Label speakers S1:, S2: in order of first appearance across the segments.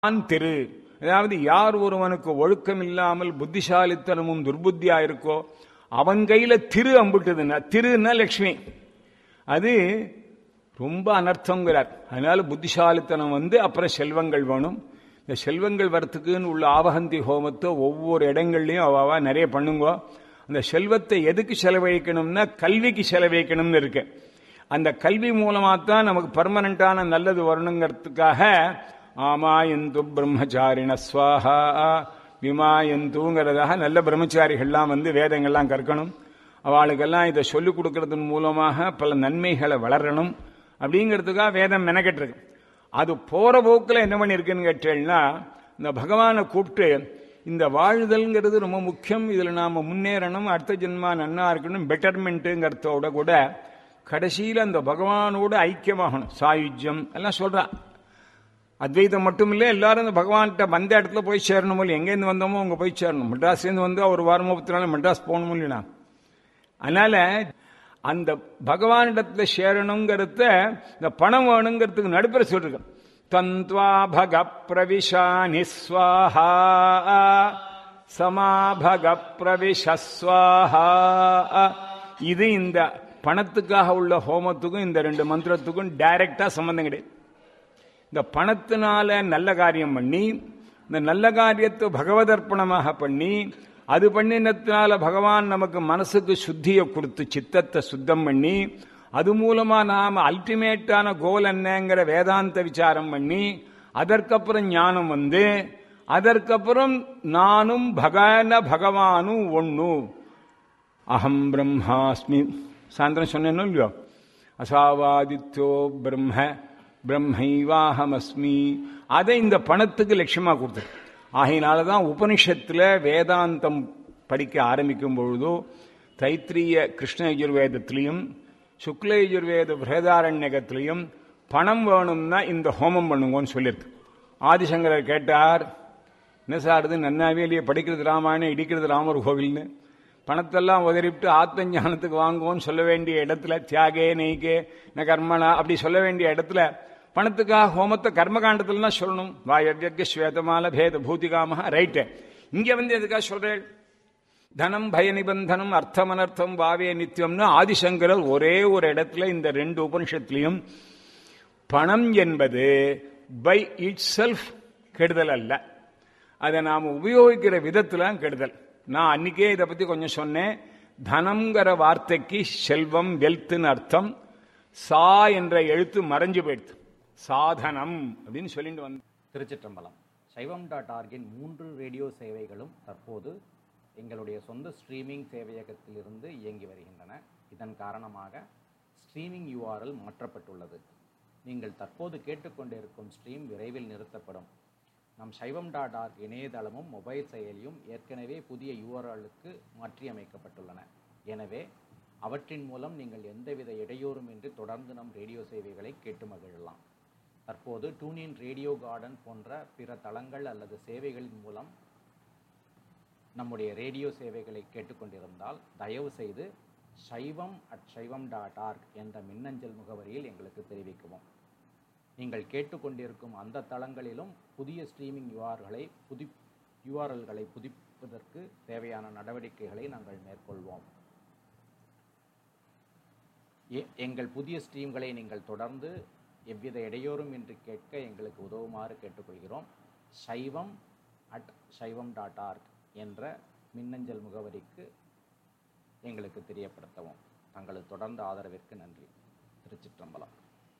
S1: நான் திரு அதாவது யார் ஒருவனுக்கு ஒழுக்கம் இல்லாமல் புத்திசாலித்தனமும் துர்புத்தியா இருக்கோ அவன் கையில திரு அம்பிட்டுதுன்னா திருன்னா லட்சுமி அது ரொம்ப அனர்த்தங்கிறார் அதனால புத்திசாலித்தனம் வந்து அப்புறம் செல்வங்கள் வேணும் இந்த செல்வங்கள் வரத்துக்குன்னு உள்ள ஆவகந்தி ஹோமத்தை ஒவ்வொரு இடங்கள்லையும் அவாவா நிறைய பண்ணுங்க அந்த செல்வத்தை எதுக்கு செலவழிக்கணும்னா கல்விக்கு செலவழிக்கணும்னு இருக்கு அந்த கல்வி மூலமா தான் நமக்கு பர்மனண்டான நல்லது வரணுங்கிறதுக்காக ஆமாயந்து பிரம்மச்சாரிண ஸ்வாஹா விமாயந்துங்கிறதாக நல்ல பிரம்மச்சாரிகள்லாம் வந்து வேதங்கள்லாம் கற்கணும் அவளுக்கெல்லாம் இதை சொல்லிக் கொடுக்கறதன் மூலமாக பல நன்மைகளை வளரணும் அப்படிங்கிறதுக்காக வேதம் மெனக்கெட்டிருக்கு அது போற போக்கில் என்ன பண்ணியிருக்குன்னு கேட்டேன்னா இந்த பகவானை கூப்பிட்டு இந்த வாழ்தல்ங்கிறது ரொம்ப முக்கியம் இதில் நாம் முன்னேறணும் அடுத்த ஜென்மா நன்னா இருக்கணும் பெட்டர்மெண்ட்டுங்கிறதோட கூட கடைசியில் அந்த பகவானோட ஐக்கியமாகணும் சாயுஜ்யம் எல்லாம் சொல்றான் அத்வைதம் மட்டும் இல்லை எல்லாரும் இந்த பகவான்கிட்ட வந்த இடத்துல போய் சேரணும் இல்லை எங்கேருந்து வந்தோமோ அங்கே போய் சேரணும் மெட்ராஸ்லேருந்து வந்து ஒரு வாரமோ பத்து நாள் மெட்ராஸ் போகணும் இல்லைனா அதனால அந்த பகவானிடத்துல சேரணுங்கிறத இந்த பணம் வேணுங்கிறதுக்கு நடுப்புற சொல்லிருக்கேன் தந்த்வா பக பிரவிஷா நிஸ்வாஹா சமாபக பிரவிஷஸ்வாஹா இது இந்த பணத்துக்காக உள்ள ஹோமத்துக்கும் இந்த ரெண்டு மந்திரத்துக்கும் டைரக்டா சம்பந்தம் கிடையாது இந்த பணத்தினால நல்ல காரியம் பண்ணி இந்த நல்ல காரியத்தை பகவதர்ப்பணமாக பண்ணி அது பண்ணினத்தினால பகவான் நமக்கு மனசுக்கு சுத்தியை கொடுத்து சித்தத்தை சுத்தம் பண்ணி அது மூலமா நாம் அல்டிமேட்டான கோல் என்னங்கிற வேதாந்த விசாரம் பண்ணி அதற்கப்புறம் ஞானம் வந்து அதற்கப்புறம் நானும் பகன பகவானும் ஒண்ணு அகம் பிரம்மாஸ்மி சாயந்தரம் சொன்னேன்னு இல்லையோ அசாவாதித்யோ பிரம்ம பிரம்மைவாஹமஸ்மி அதை இந்த பணத்துக்கு லட்சியமா கொடுத்துரு ஆகையினால தான் உபனிஷத்தில் வேதாந்தம் படிக்க ஆரம்பிக்கும் பொழுதோ தைத்திரிய கிருஷ்ண யஜுர்வேதத்திலையும் சுக்ல யஜுர்வேத பிரேதாரண்யகத்திலையும் பணம் வேணும்னா இந்த ஹோமம் பண்ணுங்கன்னு சொல்லியிருக்கு ஆதிசங்கரர் கேட்டார் என்ன சார் இது நன்னாவே இல்லையே படிக்கிறது ராமாயணம் இடிக்கிறது ராமர் கோவில்னு பணத்தெல்லாம் உதறிவிட்டு ஆத்ம ஞானத்துக்கு வாங்குவோம்னு சொல்ல வேண்டிய இடத்துல தியாகே நெய்கே ந கர்மனா அப்படி சொல்ல வேண்டிய இடத்துல பணத்துக்காக ஹோமத்தை கர்மகாண்டத்துல தான் சொல்லணும் வாயவ்யர்க ஸ்வேதமால பேத பூதிகாம ரைட்டு இங்க வந்து எதுக்காக சொல்றேன் தனம் பய நிபந்தனம் அர்த்தம் அனர்த்தம் வாவே நித்தியம்னு ஆதிசங்கரர் ஒரே ஒரு இடத்துல இந்த ரெண்டு உபனிஷத்துலையும் பணம் என்பது பை இட் செல்ஃப் கெடுதல் அல்ல அதை நாம் உபயோகிக்கிற விதத்துல கெடுதல் நான் அன்னைக்கே இதை பத்தி கொஞ்சம் சொன்னேன் தனம்ங்கிற வார்த்தைக்கு செல்வம் வெல்த்னு அர்த்தம் சா என்ற எழுத்து மறைஞ்சு போயிடுது சாதனம் அப்படின்னு சொல்லிட்டு வந்து
S2: திருச்சிற்றம்பலம் சைவம் டாட் ஆர்கின் மூன்று ரேடியோ சேவைகளும் தற்போது எங்களுடைய சொந்த ஸ்ட்ரீமிங் சேவையகத்திலிருந்து இயங்கி வருகின்றன இதன் காரணமாக ஸ்ட்ரீமிங் யூஆர்எல் மாற்றப்பட்டுள்ளது நீங்கள் தற்போது கேட்டுக்கொண்டிருக்கும் ஸ்ட்ரீம் விரைவில் நிறுத்தப்படும் நம் சைவம் டாட் ஆர்க் இணையதளமும் மொபைல் செயலியும் ஏற்கனவே புதிய யூஆர்எலுக்கு மாற்றியமைக்கப்பட்டுள்ளன எனவே அவற்றின் மூலம் நீங்கள் எந்தவித இடையூறுமின்றி தொடர்ந்து நம் ரேடியோ சேவைகளை கேட்டு மகிழலாம் தற்போது டூனின் ரேடியோ கார்டன் போன்ற பிற தளங்கள் அல்லது சேவைகளின் மூலம் நம்முடைய ரேடியோ சேவைகளை கேட்டுக்கொண்டிருந்தால் தயவு செய்து சைவம் அட் சைவம் டாட் ஆர்க் என்ற மின்னஞ்சல் முகவரியில் எங்களுக்கு தெரிவிக்கவும் நீங்கள் கேட்டுக்கொண்டிருக்கும் அந்த தளங்களிலும் புதிய ஸ்ட்ரீமிங் யூஆர்களை புதி யூஆர்எல்களை புதுப்பிப்பதற்கு தேவையான நடவடிக்கைகளை நாங்கள் மேற்கொள்வோம் எ- எங்கள் புதிய ஸ்ட்ரீம்களை நீங்கள் தொடர்ந்து எவ்வித இடையூறும் இன்றி கேட்க எங்களுக்கு உதவுமாறு கேட்டுக்கொள்கிறோம் சைவம் அட் சைவம் டாட் ஆர்க் என்ற மின்னஞ்சல் முகவரிக்கு எங்களுக்கு தெரியப்படுத்தவும் தங்களது தொடர்ந்த ஆதரவிற்கு நன்றி திருச்சிற்றம்பலம்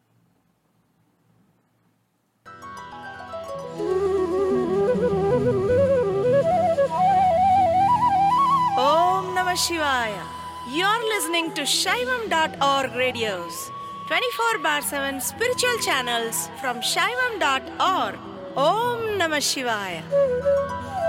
S3: Om Namah Shivaya. You're listening to Shaivam.org radios, 24 bar 7 spiritual channels from Shaivam.org. Om Namah Shivaya.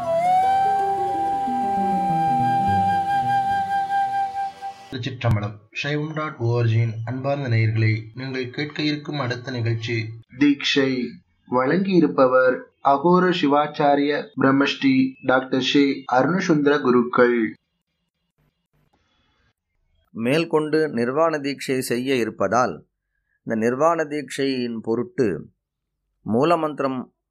S4: திருச்சிற்றம்பலம் சைவம் டாட் ஓஆர்ஜியின் அன்பார்ந்த நேயர்களே நீங்கள் கேட்க இருக்கும் அடுத்த நிகழ்ச்சி தீட்சை வழங்கி இருப்பவர் அகோர சிவாச்சாரிய பிரம்மஸ்ரீ டாக்டர் ஷே அருணசுந்தர குருக்கள்
S5: மேல்கொண்டு நிர்வாண தீட்சை செய்ய இருப்பதால் இந்த நிர்வாண தீட்சையின் பொருட்டு மூலமந்திரம்